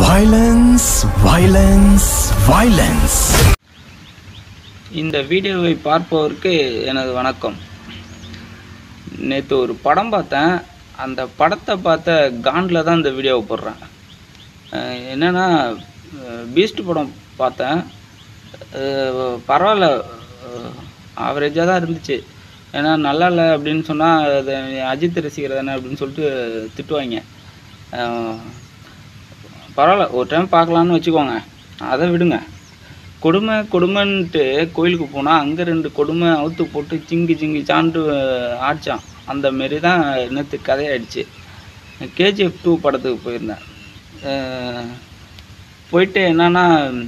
Violence, violence, violence. இந்த வீடியோவை பார்ப்பவருக்கு எனது வணக்கம் நேற்று ஒரு படம் பார்த்தேன் அந்த படத்தை பார்த்த காண்டில் தான் இந்த வீடியோவை போடுறேன் அஹ் என்னன்னா பீஸ்ட் படம் பார்த்தேன் அஹ் பரவாயில்ல ஆவரேஜாக தான் இருந்துச்சு ஏன்னா நல்லா இல்லை அப்படின்னு சொன்னால் அது அஜித் ரசிகர் தானே அப்படின்னு சொல்லிட்டு திட்டுவாங்க அஹ் பரவாயில்ல ஒரு டைம் பார்க்கலான்னு வச்சுக்கோங்க அதை விடுங்க கொடுமை கொடுமைன்ட்டு கோயிலுக்கு போனால் அங்கே ரெண்டு கொடுமை அவுத்து போட்டு சிங்கி சிங்கி சாண்டு ஆடிச்சான் அந்த மாரி தான் நேற்று கதையாயிடுச்சு கேஜிஎஃப் டூ படத்துக்கு போயிருந்தேன் அஹ் போயிட்டு என்னன்னா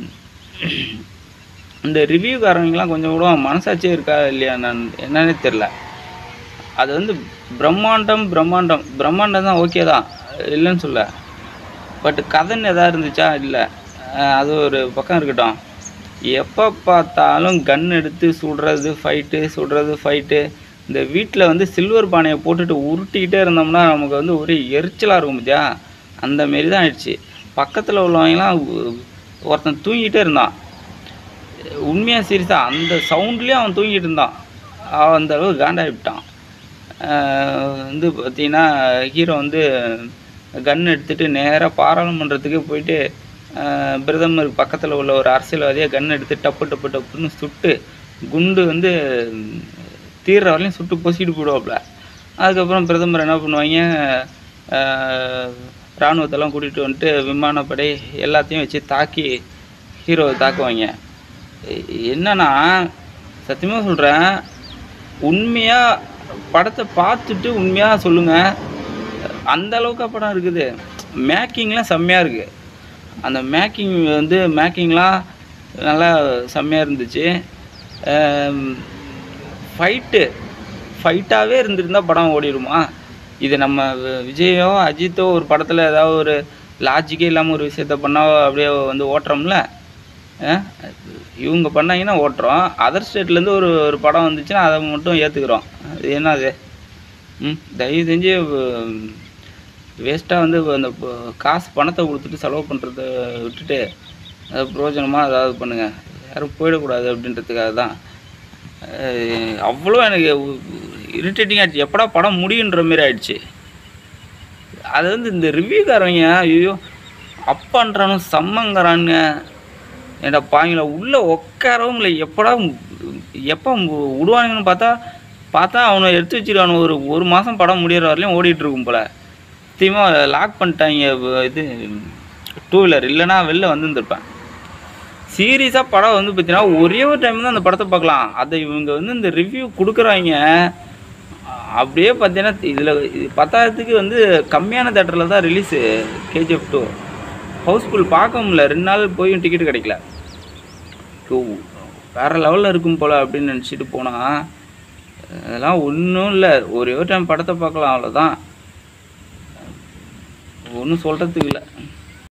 இந்த ரிவ்யூக்காரங்களாம் கொஞ்சம் கூட மனசாட்சியே இருக்கா இல்லையா நான் என்னன்னே தெரில அது வந்து பிரம்மாண்டம் பிரம்மாண்டம் பிரம்மாண்டம் தான் ஓகே தான் இல்லைன்னு சொல்ல பட் கதைன்னு எதாவது இருந்துச்சா இல்லை அது ஒரு பக்கம் இருக்கட்டும் எப்போ பார்த்தாலும் கன் எடுத்து சுடுறது ஃபைட்டு சுடுறது ஃபைட்டு இந்த வீட்டில் வந்து சில்வர் பானையை போட்டுட்டு உருட்டிக்கிட்டே இருந்தோம்னா நமக்கு வந்து ஒரே எரிச்சலாக இருக்கும் பார்த்தியா அந்த மாரி தான் ஆயிடுச்சு பக்கத்தில் உள்ளவங்கலாம் ஒ- ஒருத்தன் தூங்கிட்டே இருந்தான் உண்மையாக சீரியஸாக அந்த சவுண்ட்லேயே அவன் தூங்கிட்டு இருந்தான் அவன் அந்த அளவுக்கு காண்டாகிவிட்டான் வந்து பார்த்தீங்கன்னா ஹீரோ வந்து கன் எடுத்துட்டு நேராக பாராளுமன்றத்துக்கு போயிட்டு ஆஹ் பிரதமர் பக்கத்தில் உள்ள ஒரு அரசியல்வாதியை கன் எடுத்து டப்பு டப்பு டப்புன்னு சுட்டு குண்டு வந்து தீர்ற வரையும் சுட்டு பொசிட்டு போயிடுவாப்புல அதுக்கப்புறம் பிரதமர் என்ன பண்ணுவாங்க ஆஹ் இராணுவத்தெல்லாம் கூட்டிகிட்டு வந்துட்டு விமானப்படை எல்லாத்தையும் வச்சு தாக்கி ஹீரோவை தாக்குவாங்க எ- என்னன்னா சத்தியமாக சொல்கிறேன் உண்மையாக படத்தை பார்த்துட்டு உண்மையாக சொல்லுங்கள் அந்த அளவுக்கு படம் இருக்குது மேக்கிங்லாம் செம்மையாக இருக்குது அந்த மேக்கிங் வந்து மேக்கிங்லாம் நல்லா செம்மையாக இருந்துச்சு ஃபைட்டு ஃபைட்டாகவே இருந்திருந்தால் படம் ஓடிடுமா இது நம்ம வி- விஜயோ அஜித்தோ ஒரு படத்தில் ஏதாவது ஒரு லாஜிக்கே இல்லாமல் ஒரு விஷயத்த பண்ணால் அப்படியே வந்து ஓட்டுறோம்ல அஹ் இவங்க பண்ணாங்கன்னா ஓட்டுறோம் அதர் ஸ்டேட்லேருந்து ஒரு ஒரு படம் வந்துச்சுன்னா அதை மட்டும் ஏற்றுக்குறோம் அது என்னது ம் தயவு செஞ்சு வேஸ்ட்டாக வந்து அந்த ப- காசு பணத்தை கொடுத்துட்டு செலவு பண்ணுறத விட்டுட்டு அது பிரயோஜனமாக ஏதாவது பண்ணுங்கள் யாரும் போயிடக்கூடாது அப்படின்றதுக்காக தான் அஹ் அவ்வளோ எனக்கு இரிட்டேட்டிங் ஆயிடுச்சு எப்படா படம் முடியுன்ற மாரி ஆயிடுச்சு அது வந்து இந்த ரிவ்யூக்காரங்க ஐயோ அப்பான்றானு செம்மங்கிறானுங்க ஏன்டா பாவங்கள உள்ளே உட்காரவும் இல்லை எப்படா எப்போ விடுவானுங்கன்னு பார்த்தா பார்த்தா அவனை எடுத்து வச்சிருக்கானு ஒரு ஒரு மாதம் படம் முடியிற வரலையும் ஓடிட்டு இருக்கும் போல சத்தியமாக லாக் பண்ணிட்டாங்க வ- இது டூ வீலர் இல்லைன்னா வெளில வந்துருந்துருப்பேன் சீரியஸாக படம் வந்து பார்த்தீங்கன்னா ஒரே ஒரு டைம் தான் அந்த படத்தை பார்க்கலாம் அதை இவங்க வந்து இந்த ரிவ்யூ கொடுக்குறாங்க அப்படியே பார்த்தீங்கன்னா இதில் பத்தாயிரத்துக்கு வந்து கம்மியான தேட்டரில் தான் ரிலீஸு கேஜிஎஃப் டூ ஹவுஸ்ஃபுல் பார்க்க முடியல ரெண்டு நாள் போயும் டிக்கெட் கிடைக்கல ஓ, வேற லெவலில் இருக்கும் போல் அப்படின்னு நினச்சிட்டு போனால் அதெல்லாம் ஒன்றும் இல்லை ஒரே ஒரு டைம் படத்தை பார்க்கலாம் அவ்வளோதான் ஒன்றும் சொல்கிறதுக்கு இல்லை